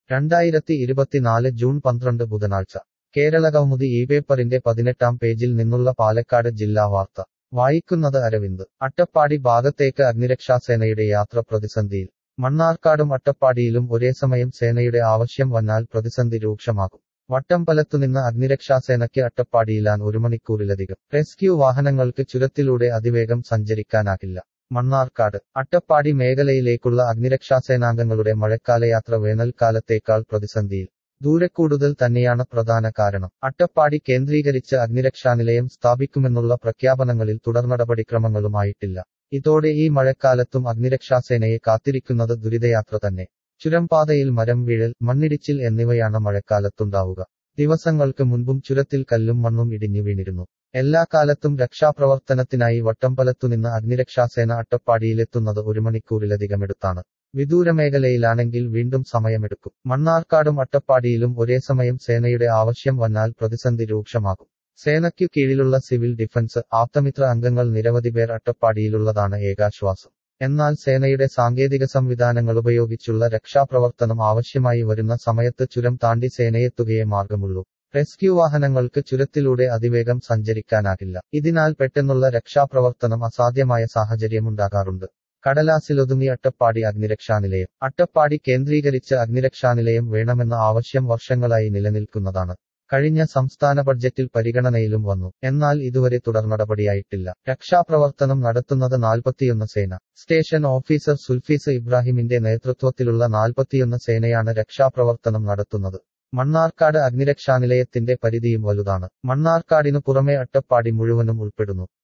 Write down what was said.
രണ്ടായിരത്തി ഇരുപത്തിനാല് ജൂൺ പന്ത്രണ്ട് ബുധനാഴ്ച കേരള കൗമുദി ഈ പേപ്പറിന്റെ പതിനെട്ടാം പേജിൽ നിന്നുള്ള പാലക്കാട് ജില്ലാ വാർത്ത വായിക്കുന്നത് അരവിന്ദ് അട്ടപ്പാടി ഭാഗത്തേക്ക് അഗ്നിരക്ഷാസേനയുടെ യാത്ര പ്രതിസന്ധിയിൽ മണ്ണാർക്കാടും അട്ടപ്പാടിയിലും ഒരേ സമയം സേനയുടെ ആവശ്യം വന്നാൽ പ്രതിസന്ധി രൂക്ഷമാകും വട്ടമ്പലത്തുനിന്ന് അഗ്നിരക്ഷാസേനയ്ക്ക് അട്ടപ്പാടിയിലാൻ ഒരു മണിക്കൂറിലധികം റെസ്ക്യൂ വാഹനങ്ങൾക്ക് ചുരത്തിലൂടെ അതിവേഗം സഞ്ചരിക്കാനാകില്ല മണ്ണാർക്കാട് അട്ടപ്പാടി മേഖലയിലേക്കുള്ള അഗ്നിരക്ഷാസേനാംഗങ്ങളുടെ മഴക്കാലയാത്ര വേനൽക്കാലത്തേക്കാൾ പ്രതിസന്ധിയിൽ ദൂരക്കൂടുതൽ തന്നെയാണ് പ്രധാന കാരണം അട്ടപ്പാടി കേന്ദ്രീകരിച്ച് അഗ്നിരക്ഷാനിലയം സ്ഥാപിക്കുമെന്നുള്ള പ്രഖ്യാപനങ്ങളിൽ തുടർനടപടിക്രമങ്ങളുമായിട്ടില്ല ഇതോടെ ഈ മഴക്കാലത്തും അഗ്നിരക്ഷാസേനയെ കാത്തിരിക്കുന്നത് ദുരിതയാത്ര തന്നെ ചുരംപാതയിൽ മരം വീഴൽ മണ്ണിടിച്ചിൽ എന്നിവയാണ് മഴക്കാലത്തുണ്ടാവുക ദിവസങ്ങൾക്ക് മുൻപും ചുരത്തിൽ കല്ലും മണ്ണും ഇടിഞ്ഞു വീണിരുന്നു എല്ലാ കാലത്തും രക്ഷാപ്രവർത്തനത്തിനായി വട്ടമ്പലത്തുനിന്ന് അഗ്നിരക്ഷാസേന അട്ടപ്പാടിയിലെത്തുന്നത് ഒരു മണിക്കൂറിലധികമെടുത്താണ് വിദൂരമേഖലയിലാണെങ്കിൽ വീണ്ടും സമയമെടുക്കും മണ്ണാർക്കാടും അട്ടപ്പാടിയിലും ഒരേ സമയം സേനയുടെ ആവശ്യം വന്നാൽ പ്രതിസന്ധി രൂക്ഷമാകും സേനയ്ക്കു കീഴിലുള്ള സിവിൽ ഡിഫൻസ് ആപ്തമിത്ര അംഗങ്ങൾ നിരവധി പേർ അട്ടപ്പാടിയിലുള്ളതാണ് ഏകാശ്വാസം എന്നാൽ സേനയുടെ സാങ്കേതിക സംവിധാനങ്ങൾ ഉപയോഗിച്ചുള്ള രക്ഷാപ്രവർത്തനം ആവശ്യമായി വരുന്ന സമയത്ത് ചുരം താണ്ടി സേനയെത്തുകയേ മാർഗമുള്ളൂ റെസ്ക്യൂ വാഹനങ്ങൾക്ക് ചുരത്തിലൂടെ അതിവേഗം സഞ്ചരിക്കാനാകില്ല ഇതിനാൽ പെട്ടെന്നുള്ള രക്ഷാപ്രവർത്തനം അസാധ്യമായ സാഹചര്യമുണ്ടാകാറുണ്ട് കടലാസിലൊതുങ്ങി അട്ടപ്പാടി അഗ്നിരക്ഷാനിലയം അട്ടപ്പാടി കേന്ദ്രീകരിച്ച് അഗ്നിരക്ഷാനിലയം വേണമെന്ന ആവശ്യം വർഷങ്ങളായി നിലനിൽക്കുന്നതാണ് കഴിഞ്ഞ സംസ്ഥാന ബഡ്ജറ്റിൽ പരിഗണനയിലും വന്നു എന്നാൽ ഇതുവരെ തുടർനടപടിയായിട്ടില്ല രക്ഷാപ്രവർത്തനം നടത്തുന്നത് നാൽപ്പത്തിയൊന്ന് സേന സ്റ്റേഷൻ ഓഫീസർ സുൽഫീസ് ഇബ്രാഹിമിന്റെ നേതൃത്വത്തിലുള്ള നാൽപ്പത്തിയൊന്ന് സേനയാണ് രക്ഷാപ്രവർത്തനം നടത്തുന്നത് മണ്ണാർക്കാട് അഗ്നിരക്ഷാനിലയത്തിന്റെ പരിധിയും വലുതാണ് മണ്ണാർക്കാടിനു പുറമെ അട്ടപ്പാടി മുഴുവനും ഉൾപ്പെടുന്നു